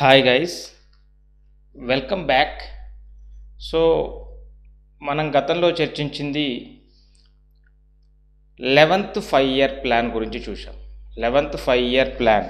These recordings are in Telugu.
hi guys welcome back so మనం గతంలో చర్చించింది లెవెంత్ ఫైవ్ ఇయర్ ప్లాన్ గురించి చూసాం లెవెంత్ ఫైవ్ ఇయర్ ప్లాన్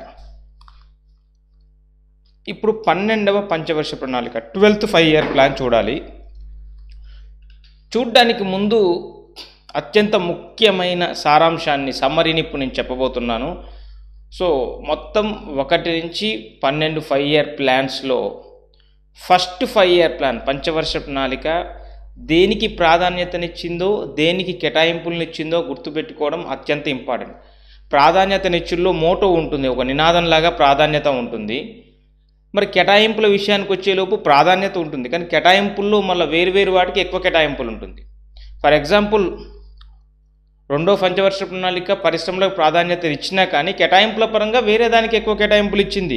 ఇప్పుడు పన్నెండవ పంచవర్ష ప్రణాళిక ట్వెల్త్ ఫైవ్ ఇయర్ ప్లాన్ చూడాలి చూడ్డానికి ముందు అత్యంత ముఖ్యమైన సారాంశాన్ని సమ్మరీని ఇప్పుడు నేను చెప్పబోతున్నాను సో మొత్తం ఒకటి నుంచి పన్నెండు ఫైవ్ ఇయర్ ప్లాన్స్లో ఫస్ట్ ఫైవ్ ఇయర్ ప్లాన్ పంచవర్ష ప్రణాళిక దేనికి ప్రాధాన్యతనిచ్చిందో దేనికి కేటాయింపులనిచ్చిందో గుర్తుపెట్టుకోవడం అత్యంత ఇంపార్టెంట్ ప్రాధాన్యతనిచ్చుల్లో మోటో ఉంటుంది ఒక నినాదంలాగా ప్రాధాన్యత ఉంటుంది మరి కేటాయింపుల విషయానికి వచ్చేలోపు ప్రాధాన్యత ఉంటుంది కానీ కేటాయింపుల్లో మళ్ళీ వేరు వేరు వాటికి ఎక్కువ కేటాయింపులు ఉంటుంది ఫర్ ఎగ్జాంపుల్ రెండో పంచవర్ష ప్రణాళిక పరిశ్రమలకు ప్రాధాన్యత ఇచ్చినా కానీ కేటాయింపుల పరంగా వేరే దానికి ఎక్కువ కేటాయింపులు ఇచ్చింది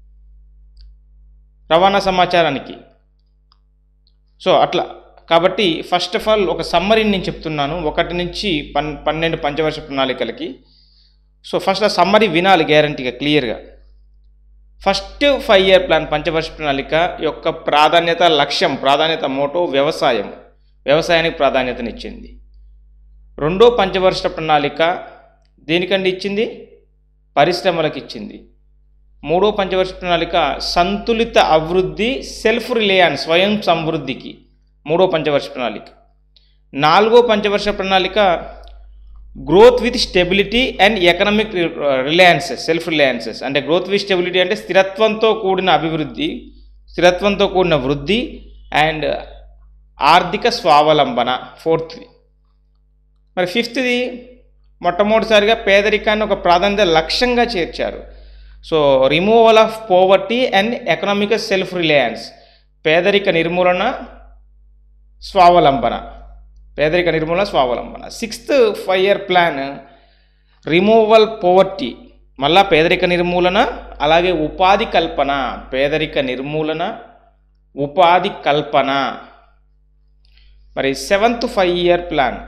రవాణా సమాచారానికి సో అట్లా కాబట్టి ఫస్ట్ ఆఫ్ ఆల్ ఒక సమ్మరీని నేను చెప్తున్నాను ఒకటి నుంచి పన్ పన్నెండు పంచవర్ష ప్రణాళికలకి సో ఫస్ట్ ఆ సమ్మరీ వినాలి గ్యారంటీగా క్లియర్గా ఫస్ట్ ఫైవ్ ఇయర్ ప్లాన్ పంచవర్ష ప్రణాళిక యొక్క ప్రాధాన్యత లక్ష్యం ప్రాధాన్యత మోటో వ్యవసాయం వ్యవసాయానికి ప్రాధాన్యతనిచ్చింది రెండో పంచవర్ష ప్రణాళిక దేనికండి ఇచ్చింది పరిశ్రమలకు ఇచ్చింది మూడో పంచవర్ష ప్రణాళిక సంతులిత అభివృద్ధి సెల్ఫ్ రిలయన్స్ స్వయం సమృద్ధికి మూడో పంచవర్ష ప్రణాళిక నాలుగో పంచవర్ష ప్రణాళిక growth with stability and economic reliances self reliances అంటే గ్రోత్ విత్ స్టెబిలిటీ అంటే స్థిరత్వంతో కూడిన అభివృద్ధి స్థిరత్వంతో కూడిన వృద్ధి అండ్ ఆర్థిక స్వావలంబన ఫోర్త్ది మరి ఫిఫ్త్ది మొట్టమొదటిసారిగా పేదరికాన్ని ఒక ప్రాధాన్యత లక్ష్యంగా చేర్చారు so removal of poverty and economic self reliance పేదరిక నిర్మూలన స్వావలంబన పేదరిక నిర్మూలన స్వావలంబన sixth five year plan removal poverty మళ్ళా పేదరిక నిర్మూలన అలాగే ఉపాధి కల్పన పేదరిక నిర్మూలన ఉపాధి కల్పన మరి seventh five year plan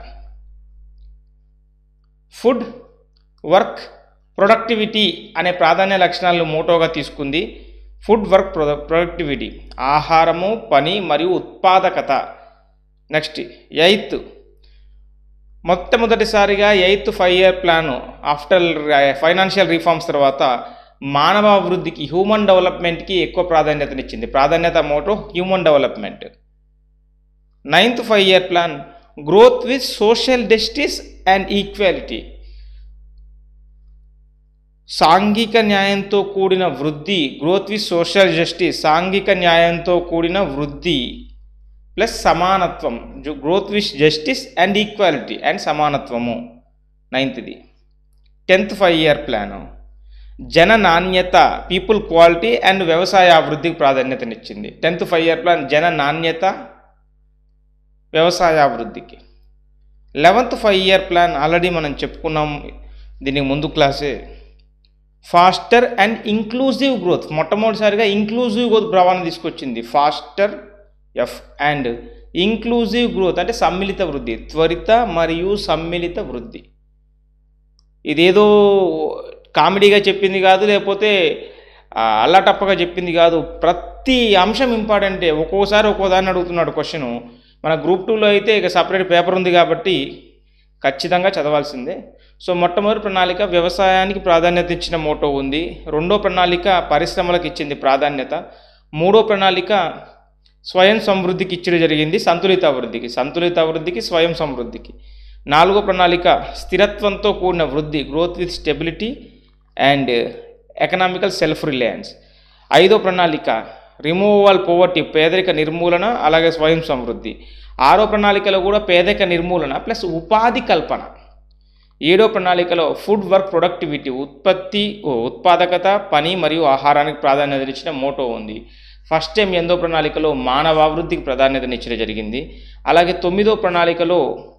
food work productivity అనే ప్రాధాన్య లక్షణాలను మోటోగా తీసుకుంది ఫుడ్ వర్క్ ప్రొ ప్రొడక్టివిటీ ఆహారము పని మరియు ఉత్పాదకత నెక్స్ట్ ఎయిత్ మొట్టమొదటిసారిగా eighth five year plan after financial reforms తర్వాత మానవ అభివృద్ధికి హ్యూమన్ డెవలప్మెంట్కి ఎక్కువ ప్రాధాన్యతనిచ్చింది ప్రాధాన్యత motto human development ninth five year plan growth with social justice and equality సాంఘిక న్యాయంతో కూడిన వృద్ధి గ్రోత్ విత్ సోషల్ జస్టిస్ సాంఘిక న్యాయంతో కూడిన వృద్ధి ప్లస్ సమానత్వం growth with justice and equality and సమానత్వము నైన్త్ది టెన్త్ ఫైవ్ ఇయర్ ప్లాను జన నాణ్యత పీపుల్ క్వాలిటీ అండ్ వ్యవసాయ అభివృద్ధికి ప్రాధాన్యతనిచ్చింది టెన్త్ ఫైవ్ ఇయర్ ప్లాన్ జన నాణ్యత వ్యవసాయ అభివృద్ధికి eleventh five year plan already మనం చెప్పుకున్నాం దీనికి ముందు క్లాసే ఫాస్టర్ అండ్ ఇంక్లూజివ్ గ్రోత్ మొట్టమొదటిసారిగా ఇంక్లూజివ్ గ్రోత్ భావాన్ని తీసుకొచ్చింది faster F and inclusive growth అంటే సమ్మిళిత వృద్ధి త్వరిత మరియు సమ్మిళిత వృద్ధి ఇదేదో కామెడీగా చెప్పింది కాదు లేకపోతే అల్లాటప్పగా చెప్పింది కాదు ప్రతి అంశం ఇంపార్టెంటే ఒక్కోసారి ఒక్కోదాన్ని అడుగుతున్నాడు క్వశ్చను మన గ్రూప్ టూలో అయితే ఇక సపరేట్ పేపర్ ఉంది కాబట్టి ఖచ్చితంగా చదవాల్సిందే సో మొట్టమొదటి ప్రణాళిక వ్యవసాయానికి ప్రాధాన్యత ఇచ్చిన మోటో ఉంది రెండో ప్రణాళిక పరిశ్రమలకు ఇచ్చింది ప్రాధాన్యత మూడో ప్రణాళిక స్వయం సమృద్ధికి ఇచ్చడం జరిగింది సంతులిత అభివృద్ధికి సంతులిత అభివృద్ధికి స్వయం సమృద్ధికి నాలుగో ప్రణాళిక స్థిరత్వంతో కూడిన వృద్ధి growth with stability and economical self reliance ఐదో ప్రణాళిక రిమూవల్ పోవర్టీ పేదరిక నిర్మూలన అలాగే స్వయం సమృద్ధి ఆరో ప్రణాళికలో కూడా పేదరిక నిర్మూలన ప్లస్ ఉపాధి కల్పన ఏడో ప్రణాళికలో ఫుడ్ వర్క్ ప్రొడక్టివిటీ ఉత్పత్తి ఉత్పాదకత పని మరియు ఆహారానికి ప్రాధాన్యత ఇచ్చిన మోటో ఉంది ఫస్ట్ టైం ఎందో ప్రణాళికలో మానవాభివృద్ధికి ప్రాధాన్యతనిచ్చడం జరిగింది అలాగే తొమ్మిదో ప్రణాళికలో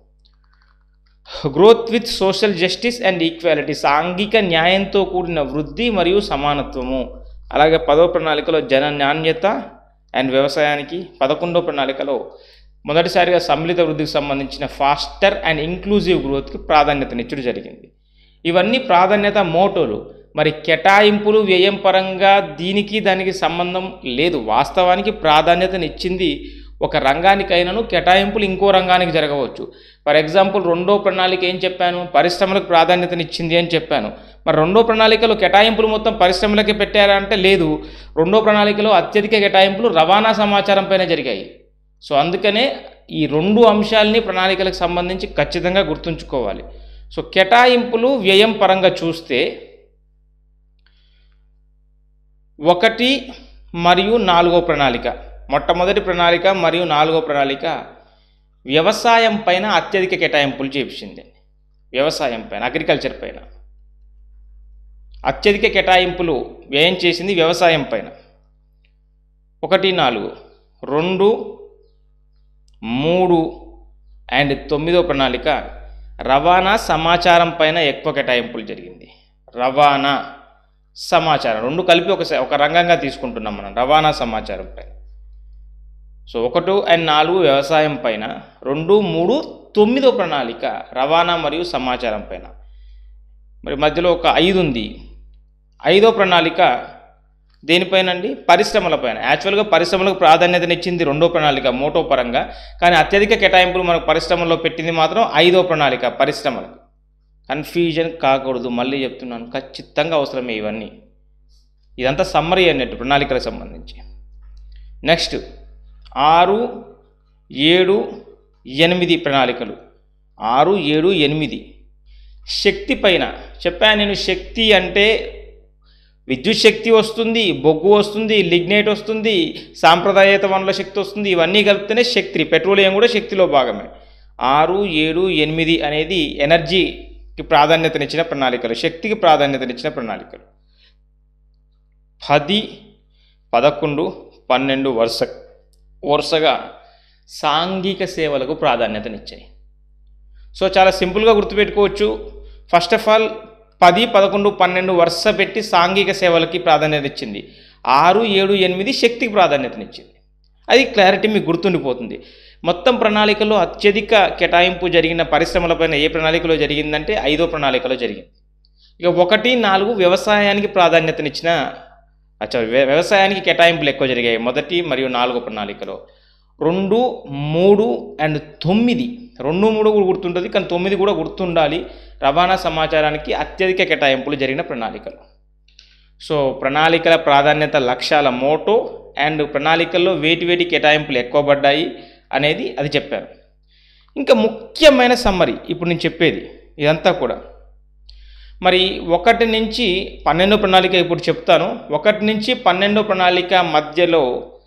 growth with social justice and equality సాంఘిక న్యాయంతో కూడిన వృద్ధి మరియు సమానత్వము అలాగే పదో ప్రణాళికలో జన నాణ్యత అండ్ వ్యవసాయానికి పదకొండో ప్రణాళికలో మొదటిసారిగా సమ్మిళిత వృద్ధికి సంబంధించిన ఫాస్టర్ అండ్ ఇంక్లూజివ్ గ్రోత్కి ప్రాధాన్యతనిచ్చడం జరిగింది ఇవన్నీ ప్రాధాన్యత మోటోలు మరి కేటాయింపులు వ్యయం పరంగా దీనికి దానికి సంబంధం లేదు వాస్తవానికి ప్రాధాన్యతనిచ్చింది ఒక రంగానికైనాను కేటాయింపులు ఇంకో రంగానికి జరగవచ్చు ఫర్ ఎగ్జాంపుల్ రెండో ప్రణాళిక ఏం చెప్పాను పరిశ్రమలకు ప్రాధాన్యతనిచ్చింది అని చెప్పాను మరి రెండో ప్రణాళికలో కేటాయింపులు మొత్తం పరిశ్రమలకే పెట్టారా అంటే లేదు రెండో ప్రణాళికలో అత్యధిక కేటాయింపులు రవాణా సమాచారం పైన జరిగాయి సో అందుకనే ఈ రెండు అంశాలని ప్రణాళికలకు సంబంధించి ఖచ్చితంగా గుర్తుంచుకోవాలి సో కేటాయింపులు వ్యయం పరంగా చూస్తే ఒకటి మరియు నాలుగో ప్రణాళిక మొట్టమొదటి ప్రణాళిక మరియు నాలుగో ప్రణాళిక వ్యవసాయం పైన అత్యధిక కేటాయింపులు చేపించింది వ్యవసాయం పైన అగ్రికల్చర్ పైన అత్యధిక కేటాయింపులు వ్యయం చేసింది వ్యవసాయం పైన ఒకటి నాలుగు రెండు మూడు అండ్ తొమ్మిదో ప్రణాళిక రవాణా సమాచారం పైన ఎక్కువ కేటాయింపులు జరిగింది రవాణా సమాచారం రెండు కలిపి ఒక స- ఒక రంగంగా తీసుకుంటున్నాం మనం రవాణా సమాచారం పైన సో ఒకటి అండ్ నాలుగు వ్యవసాయం పైన రెండు మూడు తొమ్మిదో ప్రణాళిక రవాణా మరియు సమాచారం పైన మరి మధ్యలో ఒక ఐదు ఉంది ఐదో ప్రణాళిక దేనిపైన అండి పరిశ్రమల పైన యాక్చువల్గా పరిశ్రమలకు ప్రాధాన్యతనిచ్చింది రెండో ప్రణాళిక మోటో పరంగా కానీ అత్యధిక కేటాయింపులు మనకు పరిశ్రమల్లో పెట్టింది మాత్రం ఐదో ప్రణాళిక పరిశ్రమలకు కన్ఫ్యూజన్ కాకూడదు మళ్ళీ చెప్తున్నాను ఖచ్చితంగా అవసరమే ఇవన్నీ ఇదంతా సమ్మరీ అన్నట్టు ప్రణాళికలకు సంబంధించి నెక్స్ట్ ఆరు ఏడు ఎనిమిది ప్రణాళికలు ఆరు ఏడు ఎనిమిది శక్తి పైన చెప్పాను నేను శక్తి అంటే విద్యుత్ శక్తి వస్తుంది బొగ్గు వస్తుంది లిగ్నైట్ వస్తుంది సాంప్రదాయేత వనరుల శక్తి వస్తుంది ఇవన్నీ కలిపితేనే శక్తి పెట్రోలియం కూడా శక్తిలో భాగమే ఆరు ఏడు ఎనిమిది అనేది ఎనర్జీకి ప్రాధాన్యతనిచ్చిన ప్రణాళికలు శక్తికి ప్రాధాన్యతనిచ్చిన ప్రణాళికలు పది పదకొండు పన్నెండు వరుస వరుసగా సాంఘిక సేవలకు ప్రాధాన్యతనిచ్చాయి సో చాలా సింపుల్గా గుర్తుపెట్టుకోవచ్చు ఫస్ట్ ఆఫ్ ఆల్ పది పదకొండు పన్నెండు వరుస పెట్టి సాంఘిక సేవలకి ప్రాధాన్యత ఇచ్చింది ఆరు ఏడు ఎనిమిది శక్తికి ప్రాధాన్యతనిచ్చింది అది క్లారిటీ మీకు గుర్తుండిపోతుంది మొత్తం ప్రణాళికలో అత్యధిక కేటాయింపు జరిగిన పరిశ్రమలపైన ఏ ప్రణాళికలో జరిగిందంటే ఐదో ప్రణాళికలో జరిగింది ఇక ఒకటి నాలుగు వ్యవసాయానికి ప్రాధాన్యతనిచ్చిన అచ్చా వ్య- వ్యవసాయానికి కేటాయింపులు ఎక్కువ జరిగాయి మొదటి మరియు నాలుగో ప్రణాళికలో రెండు మూడు అండ్ తొమ్మిది రెండు మూడు కూడా గుర్తుంటుంది కానీ తొమ్మిది కూడా గుర్తుండాలి రవాణా సమాచారానికి అత్యధిక కేటాయింపులు జరిగిన ప్రణాళికలు సో ప్రణాళికల ప్రాధాన్యత లక్ష్యాల మోటో అండ్ ప్రణాళికల్లో వేటి వేటి కేటాయింపులు ఎక్కువ పడ్డాయి అనేది అది చెప్పారు ఇంకా ముఖ్యమైన సమ్మరి ఇప్పుడు నేను చెప్పేది ఇదంతా కూడా మరి ఒకటి నుంచి పన్నెండో ప్రణాళిక ఇప్పుడు చెప్తాను ఒకటి నుంచి పన్నెండో ప్రణాళిక మధ్యలో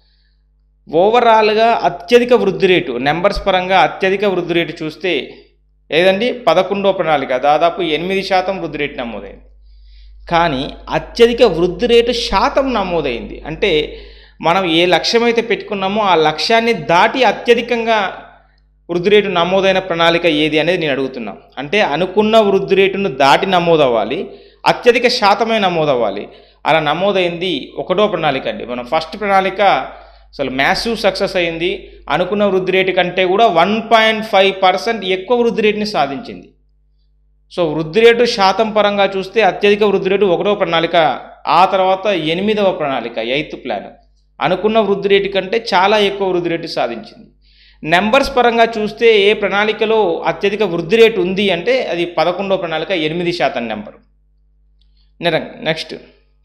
ఓవరాల్గా అత్యధిక వృద్ధి రేటు నెంబర్స్ పరంగా అత్యధిక వృద్ధి రేటు చూస్తే ఏదండి పదకొండో ప్రణాళిక దాదాపు ఎనిమిది శాతం వృద్ధి రేటు నమోదైంది కానీ అత్యధిక వృద్ధి రేటు శాతం నమోదైంది అంటే మనం ఏ లక్ష్యం అయితే పెట్టుకున్నామో ఆ లక్ష్యాన్ని దాటి అత్యధికంగా వృద్ధి రేటు నమోదైన ప్రణాళిక ఏది అనేది నేను అడుగుతున్నా అంటే అనుకున్న వృద్ధి రేటును దాటి నమోదవ్వాలి అత్యధిక శాతమే నమోదవ్వాలి అలా నమోదైంది ఒకటో ప్రణాళిక అండి మనం ఫస్ట్ ప్రణాళిక అసలు మ్యాసివ్ సక్సెస్ అయింది అనుకున్న వృద్ధి రేటు కంటే కూడా వన్ పాయింట్ ఫైవ్ పర్సెంట్ ఎక్కువ వృద్ధి రేటుని సాధించింది సో వృద్ధి రేటు శాతం పరంగా చూస్తే అత్యధిక వృద్ధి రేటు ఒకటో ప్రణాళిక ఆ తర్వాత ఎనిమిదవ ప్రణాళిక ఎయిత్ ప్లాన్ అనుకున్న వృద్ధి రేటు కంటే చాలా ఎక్కువ వృద్ధి రేటు సాధించింది నెంబర్స్ పరంగా చూస్తే ఏ ప్రణాళికలో అత్యధిక వృద్ధి రేటు ఉంది అంటే అది పదకొండో ప్రణాళిక ఎనిమిది శాతం నెంబరు నెక్స్ట్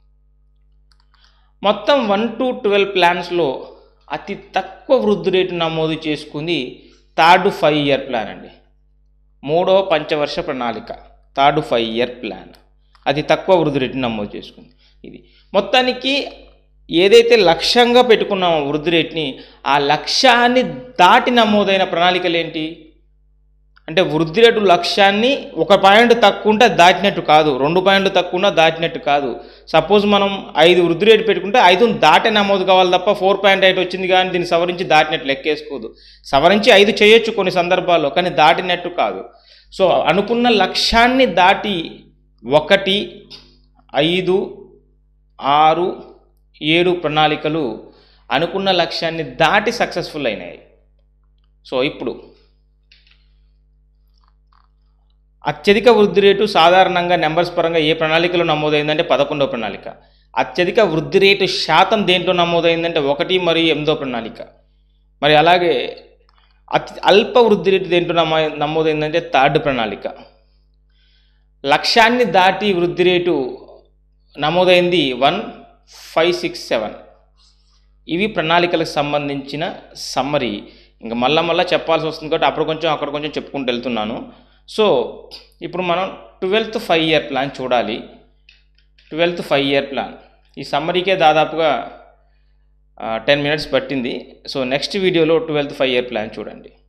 మొత్తం వన్ టు ట్వెల్వ్ ప్లాన్స్లో అతి తక్కువ వృద్ధి రేటు నమోదు చేసుకుంది థర్డ్ ఫైవ్ ఇయర్ ప్లాన్ అండి మూడో పంచవర్ష ప్రణాళిక థర్డ్ ఫైవ్ ఇయర్ ప్లాన్ అతి తక్కువ వృద్ధి రేటుని నమోదు చేసుకుంది ఇది మొత్తానికి ఏదైతే లక్ష్యంగా పెట్టుకున్నామో వృద్ధి రేటుని ఆ లక్ష్యాన్ని దాటి నమోదైన ప్రణాళికలు ఏంటి అంటే వృద్ధి రేటు లక్ష్యాన్ని ఒక పాయింట్ తక్కువ ఉంటే దాటినట్టు కాదు రెండు పాయింట్లు తక్కువ ఉన్నా దాటినట్టు కాదు సపోజ్ మనం ఐదు వృద్ధి రేటు పెట్టుకుంటే ఐదు దాటే నమోదు కావాలి తప్ప ఫోర్ పాయింట్ ఎయిట్ వచ్చింది కానీ దీన్ని సవరించి దాటినట్టు లెక్కేసుకోదు సవరించి ఐదు చేయొచ్చు కొన్ని సందర్భాల్లో కానీ దాటినట్టు కాదు సో అనుకున్న లక్ష్యాన్ని దాటి ఒకటి ఐదు ఆరు ఏడు ప్రణాళికలు అనుకున్న లక్ష్యాన్ని దాటి సక్సెస్ఫుల్ అయినాయి సో ఇప్పుడు అత్యధిక వృద్ధి రేటు సాధారణంగా నెంబర్స్ పరంగా ఏ ప్రణాళికలో నమోదైందంటే పదకొండవ ప్రణాళిక అత్యధిక వృద్ధి రేటు శాతం దేంట్లో నమోదైందంటే ఒకటి మరియు ఎనిమిదో ప్రణాళిక మరి అలాగే అతి అల్ప వృద్ధి రేటు దేంట్లో నమో నమోదైందంటే థర్డ్ ప్రణాళిక లక్ష్యాన్ని దాటి వృద్ధి రేటు నమోదైంది వన్ ఫైవ్ సిక్స్ సెవెన్ ఇవి ప్రణాళికలకు సంబంధించిన సమ్మరీ ఇంకా మళ్ళా మళ్ళీ చెప్పాల్సి వస్తుంది కాబట్టి అప్పుడు కొంచెం అక్కడ కొంచెం చెప్పుకుంటూ వెళ్తున్నాను సో ఇప్పుడు మనం ట్వెల్త్ ఫైవ్ ఇయర్ ప్లాన్ చూడాలి ట్వెల్త్ ఫైవ్ ఇయర్ ప్లాన్ ఈ సమ్మరీకే దాదాపుగా టెన్ మినిట్స్ పట్టింది సో నెక్స్ట్ వీడియోలో ట్వెల్త్ ఫైవ్ ఇయర్ ప్లాన్ చూడండి